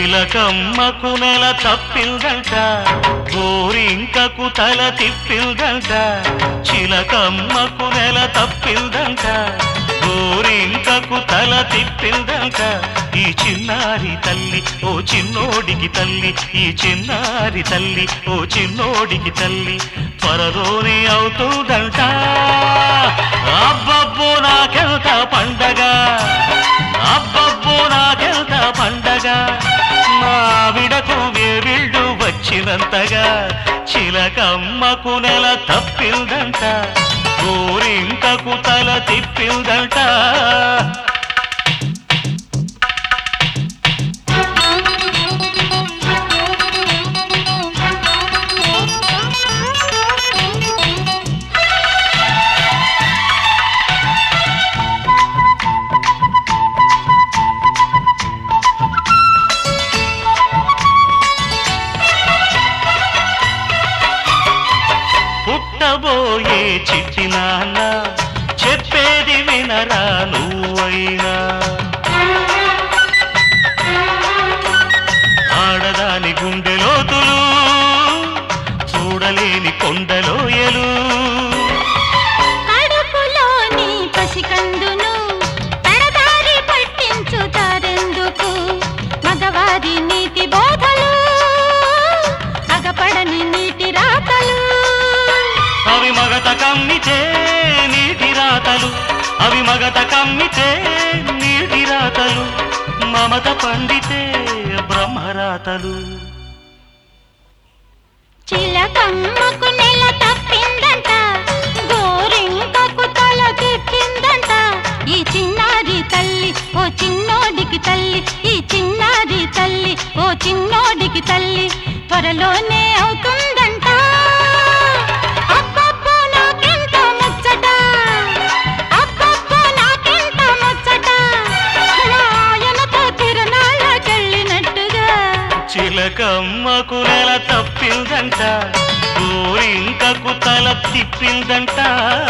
చిలకమ్మకు నెల తప్పిందంట గోరింకకు తల తిప్పిందంట చిలకమ్మకు నెల తప్పిందంట గోరింకకు తల తిప్పిందంట ఈ చిన్నారి తల్లి ఓ చిన్నోడికి తల్లి ఈ చిన్నారి తల్లి ఓ చిన్నోడికి తల్లి త్వరలోనే అవుతుందంట అబ్బబ్బో నాకెంత పండగ అబ్బబ్బో నాకెంత పండగ మావిడకు వేవిళ్ళు వచ్చినంతగా చిలకమ్మకు నెల తప్పిందంట గోరింకకు తల తిప్పిందంట పుట్టబోయే చిట్టి నాన్న చెప్పేది వినరా నువ్వైనా ఆడదాని గుండె లోతులు చూడలేని కొండలోయలు కడుపులోని పసికందును పెడదారి పట్టించుతారెందుకు మగవారి నీతి బోధలు అగపడని నీటి రాతలు అవి మగత కమ్మితే నీటి రాతలు అవి మగత కమ్మితే నీటి రాతలు మమత పండితే బ్రహ్మరాతలు చిలకమ్మకు నెల తప్పిందంట గోరింకకు తల తిప్పిందంట ఈ చిన్నారి తల్లి ఓ చిన్నోడికి తల్లి ఈ చిన్నారి తల్లి ఓ చిన్నోడికి తల్లి త్వరలోనే అవుతుందంట అబ్బబ్బో నాకెంత ముచ్చట అబ్బబ్బో నాకెంత ముచ్చట నాయనతో తిరునాళ్ళకెళ్ళినట్టుగా చిలకమ్మకు నెల తప్పిందంట గోరింకకు తల తిప్పిందంట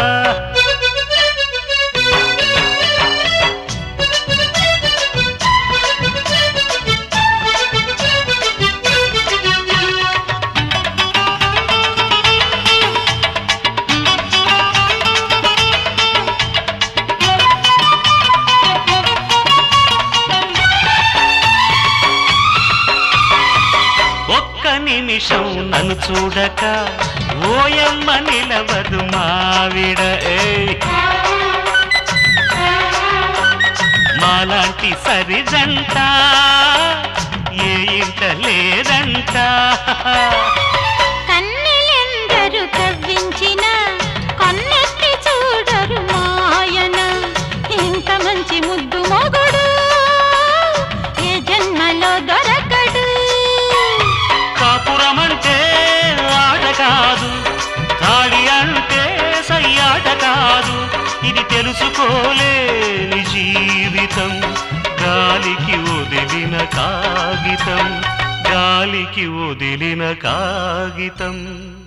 ఒక్క నిమిషం నన్ను చూడక ఓయమ్మ నిలవదు మావిడ ఏయ్. మాలాంటి సరిజంట ఏ ఇంట లేదంట కన్నెలెందరు కవ్వించిన కన్నెత్తి చూడరు మాయన ఇంత మంచి ముద్దు మొగుడు ఏ జన్మలో దొరకడు కాపురమంటే ఆట కాదు తాళి అంటే సయ్యాట కాదు ఇది తెలుసుకోలేని జీవితం గాలికి వదిలిన కాగితం గాలికి వదిలిన కాగితం